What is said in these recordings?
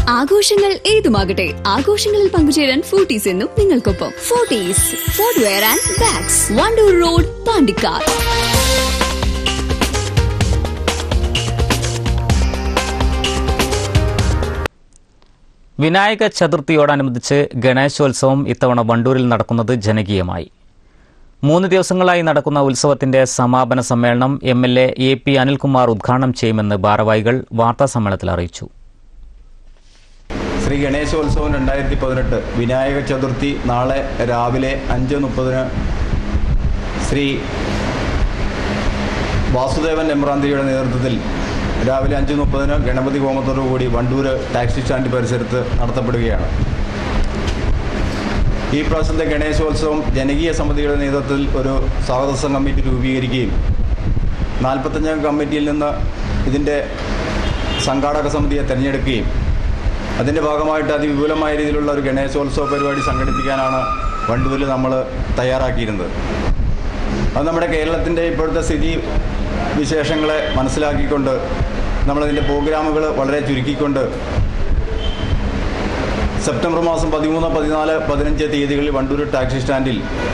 ആഘോഷങ്ങൾ ഏതുമാകട്ടെ ആഘോഷങ്ങളിൽ പങ്കുചേരാൻ ഫോർട്ടീസ് എന്നും നിങ്ങൾക്കൊപ്പം Fortis footwear and bags Wandoor road Pandikkad Vinayaka ചതുർത്ഥിയോടനുബന്ധിച്ച് ഗണേശോത്സവം ഇത്തവണ വണ്ടൂരിൽ നടക്കുന്നത് ജനകീയമായി മൂന്ന് ദിവസങ്ങളായി നടക്കുന്ന ഉത്സവത്തിന്റെ സമാപന സമ്മേളനം M L A A P Anilkumar ഉദ്ഘാടനം ചെയ്യുമെന്ന് ഭാരവാഹികൾ വാർത്താസമ്മേളനത്തിൽ അറിയിച്ചു ശ്രീ ഗണേശോത്സവം രണ്ടായിരത്തി പതിനെട്ട് വിനായക ചതുർത്ഥി നാളെ രാവിലെ അഞ്ച് മുപ്പതിന് ശ്രീ വാസുദേവൻ എമ്രാന്തിയുടെ നേതൃത്വത്തിൽ രാവിലെ അഞ്ച് മുപ്പതിന് ഗണപതി ഹോമത്തോടുകൂടി വണ്ടൂര് ടാക്സി സ്റ്റാൻഡ് പരിസരത്ത് നടത്തപ്പെടുകയാണ് ഈ പ്രാവശ്യത്തെ ഗണേശോത്സവം ജനകീയ സമിതിയുടെ നേതൃത്വത്തിൽ ഒരു സ്വാഗത സംഘം കമ്മിറ്റി രൂപീകരിക്കുകയും നാൽപ്പത്തഞ്ചംഗ കമ്മിറ്റിയിൽ നിന്ന് ഇതിൻ്റെ സംഘാടക സമിതിയെ തിരഞ്ഞെടുക്കുകയും അതിൻ്റെ ഭാഗമായിട്ട് അതിവിപുലമായ രീതിയിലുള്ള ഒരു ഗണേശോത്സവ പരിപാടി സംഘടിപ്പിക്കാനാണ് വണ്ടൂരിൽ നമ്മൾ തയ്യാറാക്കിയിരുന്നത് അത് നമ്മുടെ കേരളത്തിൻ്റെ ഇപ്പോഴത്തെ സ്ഥിതി വിശേഷങ്ങളെ മനസ്സിലാക്കിക്കൊണ്ട് നമ്മളതിൻ്റെ പ്രോഗ്രാമുകൾ വളരെ ചുരുക്കിക്കൊണ്ട് സെപ്റ്റംബർ മാസം പതിമൂന്ന് പതിനാല് പതിനഞ്ച് തീയതികളിൽ വണ്ടൂർ ടാക്സി സ്റ്റാൻഡിൽ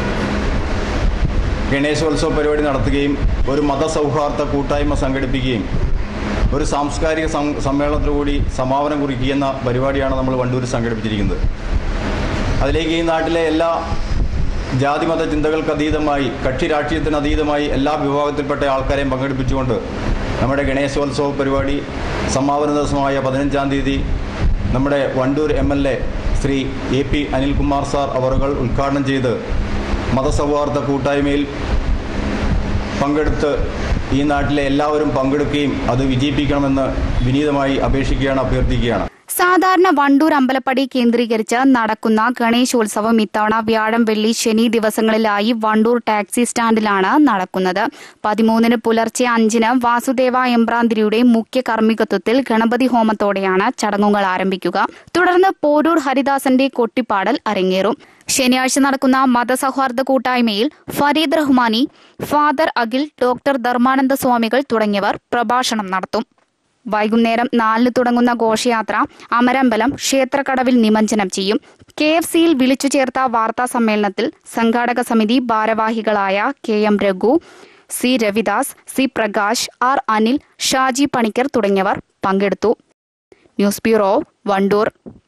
ഗണേശോത്സവ പരിപാടി നടത്തുകയും ഒരു മതസൗഹാർദ്ദ കൂട്ടായ്മ സംഘടിപ്പിക്കുകയും ഒരു സാംസ്കാരിക സം- സമ്മേളനത്തിലൂടി സമാപനം കുറിക്കുന്ന പരിപാടിയാണ് നമ്മൾ വണ്ടൂർ സംഘടിപ്പിച്ചിരിക്കുന്നത് അതിലേക്ക് ഈ നാട്ടിലെ എല്ലാ ജാതിമത ചിന്തകൾക്ക് അതീതമായി കക്ഷി രാഷ്ട്രീയത്തിന് അതീതമായി എല്ലാ വിഭാഗത്തിൽപ്പെട്ട ആൾക്കാരെയും പങ്കെടുപ്പിച്ചുകൊണ്ട് നമ്മുടെ ഗണേശോത്സവ പരിപാടി സമാപന ദിവസമായ പതിനഞ്ചാം തീയതി നമ്മുടെ Wandoor M L A Shri A P Anilkumar sir അവറുകൾ ഉദ്ഘാടനം ചെയ്ത് മതസൗഹാർദ്ദ കൂട്ടായ്മയിൽ പങ്കെടുത്ത് ഈ നാട്ടിലെ എല്ലാവരും പങ്കെടുക്കുകയും അത് വിജയിപ്പിക്കണമെന്ന് വിനീതമായി അപേക്ഷിക്കുകയാണ് അഭ്യർത്ഥിക്കുകയാണ് സാധാരണ വണ്ടൂർ അമ്പലപ്പടി കേന്ദ്രീകരിച്ച് നടക്കുന്ന ഗണേശോത്സവം ഇത്തവണ വ്യാഴം വെള്ളി ശനി ദിവസങ്ങളിലായി വണ്ടൂർ ടാക്സി സ്റ്റാൻഡിലാണ് നടക്കുന്നത് പതിമൂന്നിന് പുലർച്ചെ അഞ്ചിന് വാസുദേവ എമ്പ്രാന്തിരിയുടെ മുഖ്യ കർമ്മികത്വത്തിൽ ഗണപതി ഹോമത്തോടെയാണ് ചടങ്ങുകൾ ആരംഭിക്കുക തുടർന്ന് പോരൂർ ഹരിദാസന്റെ കൊട്ടിപ്പാടൽ അരങ്ങേറും ശനിയാഴ്ച നടക്കുന്ന മതസൗഹാർദ്ദ കൂട്ടായ്മയിൽ ഫരീദ് റഹ്മാനി ഫാദർ അഖിൽ ഡോക്ടർ ധർമാനന്ദ സ്വാമികൾ തുടങ്ങിയവർ പ്രഭാഷണം നടത്തും വൈകുന്നേരം നാലിന് തുടങ്ങുന്ന ഘോഷയാത്ര അമരമ്പലം ക്ഷേത്രക്കടവിൽ നിമജ്ജനം ചെയ്യും കെ എഫ് സിയിൽ വിളിച്ചു ചേർത്ത വാർത്താ സമ്മേളനത്തിൽ സംഘാടക സമിതി ഭാരവാഹികളായ K M Raghu C Ravidas C Prakash R Anil Shaji Panicker തുടങ്ങിയവർ പങ്കെടുത്തു ന്യൂസ് ബ്യൂറോ വണ്ടൂർ